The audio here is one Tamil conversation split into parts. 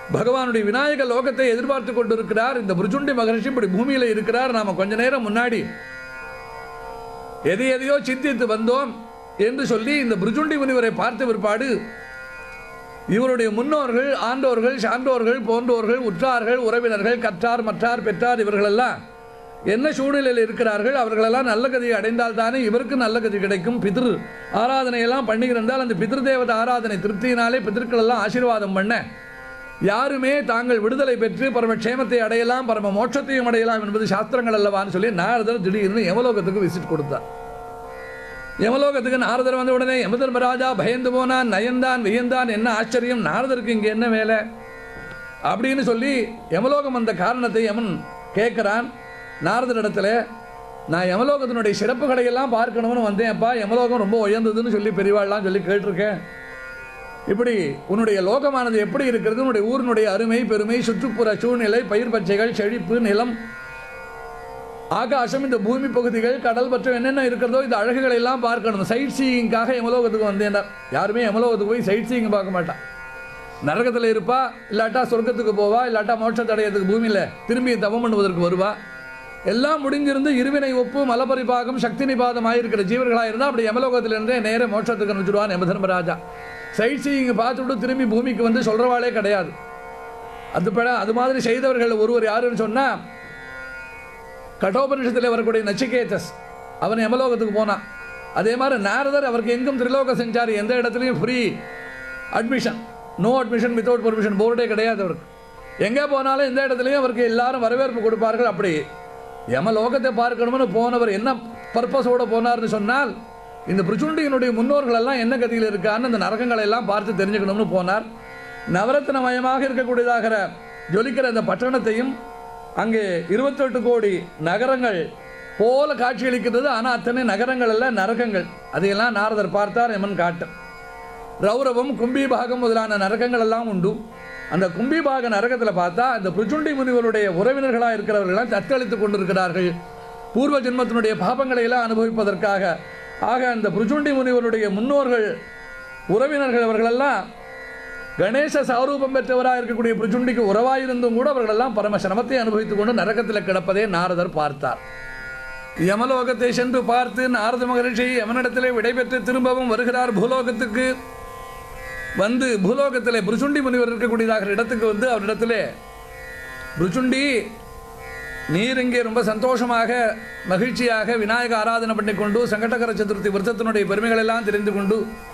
பகவானுடைய விநாயக லோகத்தை எதிர்பார்த்து கொண்டிருக்கிறார் இந்த புருஜுண்டி மகரிஷி இப்படி பூமியில இருக்கிறார் நாம கொஞ்ச நேரம் முன்னாடி எதை எதையோ சிந்தித்து வந்தோம் என்று சொல்லி இந்த புருஜுண்டி முனிவரை பார்த்த பிற்பாடு இவருடைய முன்னோர்கள் ஆண்டோர்கள் சான்றோர்கள் போன்றோர்கள் உற்றார்கள் உறவினர்கள் கற்றார் மற்றார் பெற்றார் இவர்களெல்லாம் என்ன சூழ்நிலையில் இருக்கிறார்கள் அவர்களெல்லாம் நல்ல கதியை அடைந்தால் தானே இவருக்கு நல்ல கதி கிடைக்கும் பிதிரு ஆராதனையெல்லாம் பண்ணியிருந்தால் அந்த பிதிரு தேவத ஆராதனை திருப்தியினாலே பிதற்கள் எல்லாம் ஆசீர்வாதம் பண்ண யாருமே தாங்கள் விடுதலை பெற்று பரமக்ஷேமத்தை அடையலாம் பரம மோட்சத்தையும் அடையலாம் என்பது சாஸ்திரங்கள் அல்லவான்னு சொல்லி நாரதர் திடீர்னு யமலோகத்துக்கு விசிட் கொடுத்தார் யமலோகத்துக்கு நாரதர் வந்த உடனே யமதர்மராஜா பயந்து போனான் நயந்தான் வியந்தான் என்ன ஆச்சரியம் நாரதருக்கு இங்கே என்ன வேலை அப்படின்னு சொல்லி யமலோகம் வந்த காரணத்தை யமன் கேட்குறான் நாரதர் இடத்துல நான் யமலோகத்தினுடைய சிறப்புகளை எல்லாம் பார்க்கணும்னு வந்தேன்ப்பா யமலோகம் ரொம்ப உயர்ந்ததுன்னு சொல்லி பெரியவாள்லாம் சொல்லி கேட்டிருக்கேன் இப்படி உன்னுடைய லோகமானது எப்படி இருக்கிறது உன்னுடைய ஊரினுடைய அருமை பெருமை சுற்றுப்புற சூழ்நிலை பயிர் பச்சைகள் செழிப்பு நிலம் ஆகாசம் இந்த பூமி பகுதிகள் கடல் மற்றும் என்னென்ன இருக்கிறதோ இந்த அழகுகளை எல்லாம் பார்க்கணும் சைட் சீயிங்காக யமலோகத்துக்கு வந்தேன்டார் யாருமே யமலோகத்துக்கு போய் சைட் சீயிங் பார்க்க மாட்டான் நரகத்தில் இருப்பா இல்லாட்டா சொர்க்கத்துக்கு போவா இல்லாட்டா மோட்சத்தை அடையத்துக்கு பூமியில் திரும்பி தவம் பண்ணுவதற்கு வருவா எல்லாம் முடிஞ்சிருந்து இருவினை ஒப்பு மலபரிபாகம் சக்தி நிபாதம் ஆயிருக்கிற ஜீவர்களாக இருந்தால் அப்படி யமலோகத்திலிருந்தே நேர மோட்சத்துக்கு அனுப்பிச்சுடுவான் யமதர்மராஜா சைட் சீயிங் பார்த்துவிட்டு திரும்பி பூமிக்கு வந்து சொல்கிறவாளே கிடையாது அது பட அது மாதிரி செய்தவர்கள் ஒருவர் யாருன்னு சொன்னால் கட்டோபனிஷத்தில் வரக்கூடிய நச்சிகேதஸ் அவன் யமலோகத்துக்கு போனான் அதே மாதிரி நாரதர் அவருக்கு எங்கும் திரிலோக செஞ்சார் எந்த இடத்துலையும் free admission no admission without permission போர்டே கிடையாது அவருக்கு எங்கே போனாலும் எந்த இடத்துலையும் அவருக்கு எல்லாரும் வரவேற்பு கொடுப்பார்கள் அப்படி யமலோகத்தை பார்க்கணும்னு போனவர் என்ன பர்பஸோடு போனார்னு சொன்னால் இந்த பிரிச்சுண்டியினுடைய முன்னோர்கள் எல்லாம் என்ன கதியில் இருக்கான்னு அந்த நரகங்களை எல்லாம் பார்த்து தெரிஞ்சுக்கணும்னு போனார் நவரத்னமயமாக இருக்கக்கூடியதாகிற ஜொலிக்கிற அந்த பட்டணத்தையும் அங்கே இருபத்தெட்டு கோடி நகரங்கள் போல காட்சியளிக்கிறது ஆனால் அத்தனை நகரங்கள் அல்ல நரகங்கள் அதையெல்லாம் நாரதர் பார்த்தார் எமன் காட்டு ரௌரவம் கும்பிபாகம் முதலான நரகங்கள் எல்லாம் உண்டு அந்த கும்பிபாக நரகத்தில் பார்த்தா இந்த பிரிச்சுண்டி முனிவருடைய உறவினர்களாக இருக்கிறவர்கள்லாம் தத்தளித்துக் கொண்டிருக்கிறார்கள் பூர்வ ஜென்மத்தினுடைய பாபங்களை எல்லாம் அனுபவிப்பதற்காக ஆக அந்த பிரிச்சுண்டி முனிவருடைய முன்னோர்கள் உறவினர்கள் அவர்களெல்லாம் கணேச சாரூபம் பெற்றவராக இருக்கக்கூடிய பிரிச்சுண்டிக்கு உறவாயிருந்தும் கூட அவர்களெல்லாம் பரம சிரமத்தை அனுபவித்துக் கொண்டு நரகத்தில் கிடப்பதே நாரதர் பார்த்தார் யமலோகத்தை சென்று பார்த்து நாரத மகரிஷி யமனிடத்திலே விடைபெற்று திரும்பவும் வருகிறார் பூலோகத்துக்கு வந்து பூலோகத்திலே பிரிச்சுண்டி முனிவர் இருக்கக்கூடியதாக இடத்துக்கு வந்து அவரிடத்திலே பிரிச்சுண்டி நீர் இங்கே ரொம்ப சந்தோஷமாக மகிழ்ச்சியாக விநாயக ஆராதனை பண்ணிக்கொண்டு சங்கடகர சதுர்த்தி விரதத்தினுடைய பெருமைகள் எல்லாம் தெரிந்து கொண்டு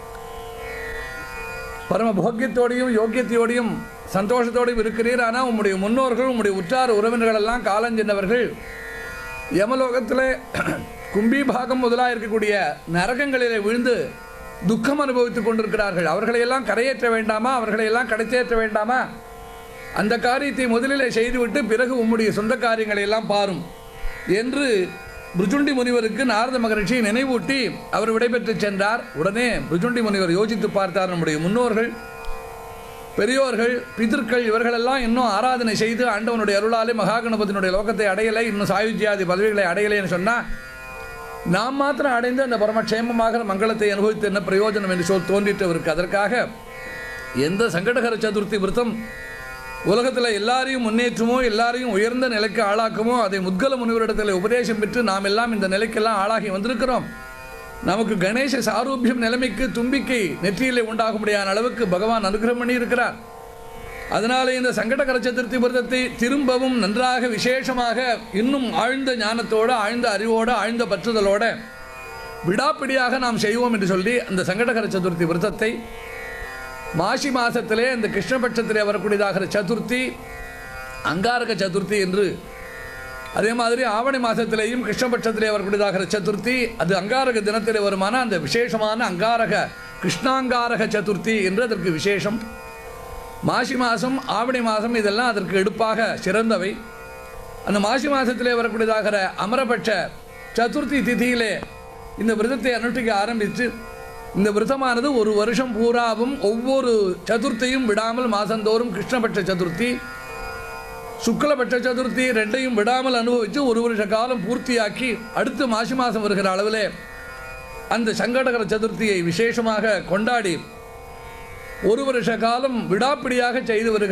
பரம போக்கியத்தோடையும் யோக்கியத்தையோடையும் சந்தோஷத்தோடையும் இருக்கிறீர் ஆனால் உம்முடைய முன்னோர்கள் உம்முடைய உற்றார் உறவினர்கள் எல்லாம் காலஞ்சென்றவர்கள் யமலோகத்தில் கும்பிபாகம் முதலாக இருக்கக்கூடிய நரகங்களிலே விழுந்து துக்கம் அனுபவித்துக் கொண்டிருக்கிறார்கள் அவர்களையெல்லாம் கரையேற்ற வேண்டாமா அவர்களையெல்லாம் கடைத்தேற்ற வேண்டாமா அந்த காரியத்தை முதலிலே செய்துவிட்டு பிறகு உம்முடைய சொந்த காரியங்களை எல்லாம் பாரும் என்று பிருஜுண்டி முனிவருக்கு நாரத மகரிஷி நினைவூட்டி அவர் விடைபெற்று சென்றார் உடனே பிருஜுண்டி முனிவர் யோசித்து பார்த்தார் நம்முடைய முன்னோர்கள் பெரியோர்கள் பிதர்கள் இவர்களெல்லாம் இன்னும் ஆராதனை செய்து ஆண்டவனுடைய அருளாலே மகாகணபதியினுடைய லோகத்தை அடையலை இன்னும் சாயுஜ்யாதி பதவிகளை அடையலைன்னு சொன்னால் நாம் மாத்திரம் அடைந்து அந்த பரமக்ஷேமமாக மங்களத்தை அனுபவித்து என்ன பிரயோஜனம் என்று சொல் தோன்றிட்டு அவருக்கு அதற்காக எந்த சங்கடகர சதுர்த்தி விரதம் உலகத்தில் எல்லாரையும் முன்னேற்றுமோ எல்லாரையும் உயர்ந்த நிலைக்கு ஆளாக்குமோ அதை முத்கல முனிவரிடத்தில் உபதேசம் பெற்று நாம் எல்லாம் இந்த நிலைக்கெல்லாம் ஆளாகி வந்திருக்கிறோம் நமக்கு கணேச சாரூபியம் நிலைமைக்கு தும்பிக்கை நெற்றியிலே உண்டாகும்படியான அளவுக்கு பகவான் அனுகிரகம் பண்ணி இருக்கிறார் அதனால இந்த சங்கடகர சதுர்த்தி விரதத்தை திரும்பவும் நன்றாக விசேஷமாக இன்னும் ஆழ்ந்த ஞானத்தோடு ஆழ்ந்த அறிவோடு ஆழ்ந்த பற்றுதலோட விடாப்பிடியாக நாம் செய்வோம் என்று சொல்லி அந்த சங்கடகர சதுர்த்தி விரதத்தை மாசி மாசத்திலே இந்த கிருஷ்ணபட்சத்திலே வரக்கூடியதாகிற சதுர்த்தி அங்காரக சதுர்த்தி என்று அதே மாதிரி ஆவணி மாதத்திலேயும் கிருஷ்ணபட்சத்திலே வரக்கூடியதாகிற சதுர்த்தி அது அங்காரக தினத்திலே வருமான அந்த விசேஷமான அங்காரக கிருஷ்ணாங்காரக சதுர்த்தி என்று அதற்கு விசேஷம் மாசி மாதம் ஆவணி மாதம் இதெல்லாம் அதற்கு எடுப்பாக சிறந்தவை அந்த மாசி மாதத்திலே வரக்கூடியதாகிற அமரபட்ச சதுர்த்தி திதியிலே இந்த விரதத்தை அனுஷ்டிக்க ஆரம்பித்து இந்த விரதமானது ஒரு வருஷம் பூராவும் ஒவ்வொரு சதுர்த்தியும் விடாமல் மாதந்தோறும் கிருஷ்ணபட்ச சதுர்த்தி சுக்லபட்ச சதுர்த்தி ரெண்டையும் விடாமல் அனுபவித்து ஒரு வருஷ காலம் பூர்த்தியாக்கி அடுத்து மாசி மாதம் வருகிற அளவிலே அந்த சங்கடகர சதுர்த்தியை விசேஷமாக கொண்டாடி ஒரு வருஷ காலம் விடாப்பிடியாக செய்து வருகிற